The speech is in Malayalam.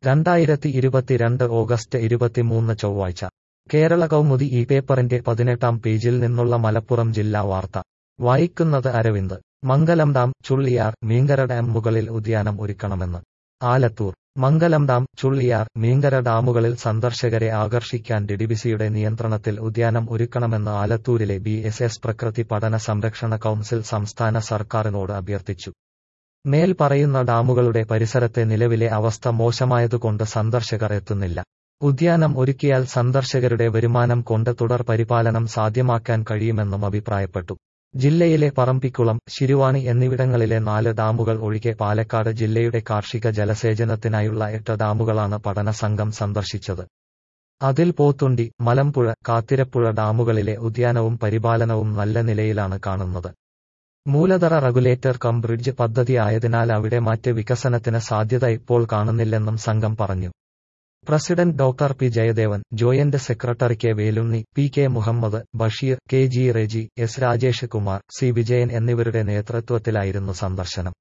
രണ്ടായിരത്തി ഇരുപത്തിരണ്ട് ഓഗസ്റ്റ് ഇരുപത്തിമൂന്ന് ചൊവ്വാഴ്ച കേരള കൗമുദി ഈ പേപ്പറിന്റെ പതിനെട്ടാം പേജിൽ നിന്നുള്ള മലപ്പുറം ജില്ലാ വാർത്ത വായിക്കുന്നത് അരവിന്ദ് മംഗലം ഡാം ചുള്ളിയാർ മീങ്കര ഡാം മുകളിൽ ഉദ്യാനം ഒരുക്കണമെന്ന് ആലത്തൂർ മംഗലം ഡാം ചുള്ളിയാർ മീങ്കര ഡാമുകളിൽ സന്ദർശകരെ ആകർഷിക്കാൻ ഡിഡിബിസിയുടെ നിയന്ത്രണത്തിൽ ഉദ്യാനം ഒരുക്കണമെന്ന് ആലത്തൂരിലെ ബി എസ് എസ് പ്രകൃതി പഠന സംരക്ഷണ കൗൺസിൽ സംസ്ഥാന സർക്കാരിനോട് അഭ്യർത്ഥിച്ചു മേൽ പറയുന്ന ഡാമുകളുടെ പരിസരത്തെ നിലവിലെ അവസ്ഥ മോശമായതുകൊണ്ട് സന്ദർശകർ എത്തുന്നില്ല ഉദ്യാനം ഒരുക്കിയാൽ സന്ദർശകരുടെ വരുമാനം കൊണ്ട് തുടർ പരിപാലനം സാധ്യമാക്കാൻ കഴിയുമെന്നും അഭിപ്രായപ്പെട്ടു ജില്ലയിലെ പറമ്പിക്കുളം ശിരുവാണി എന്നിവിടങ്ങളിലെ നാല് ഡാമുകൾ ഒഴികെ പാലക്കാട് ജില്ലയുടെ കാർഷിക ജലസേചനത്തിനായുള്ള എട്ട് ഡാമുകളാണ് പഠന സംഘം സന്ദർശിച്ചത് അതിൽ പോത്തുണ്ടി മലമ്പുഴ കാത്തിരപ്പുഴ ഡാമുകളിലെ ഉദ്യാനവും പരിപാലനവും നല്ല നിലയിലാണ് കാണുന്നത് മൂലധറ റെഗുലേറ്റർ കം ബ്രിഡ്ജ് പദ്ധതി ആയതിനാൽ അവിടെ മറ്റ് വികസനത്തിന് സാധ്യത ഇപ്പോൾ കാണുന്നില്ലെന്നും സംഘം പറഞ്ഞു president doctor P Jayadevan joint secretary K Velunni P K Muhammad Basheer K G Reji S Rajesh Kumar C Vijayan എന്നിവരുടെ നേതൃത്വത്തിലായിരുന്നു സന്ദർശനം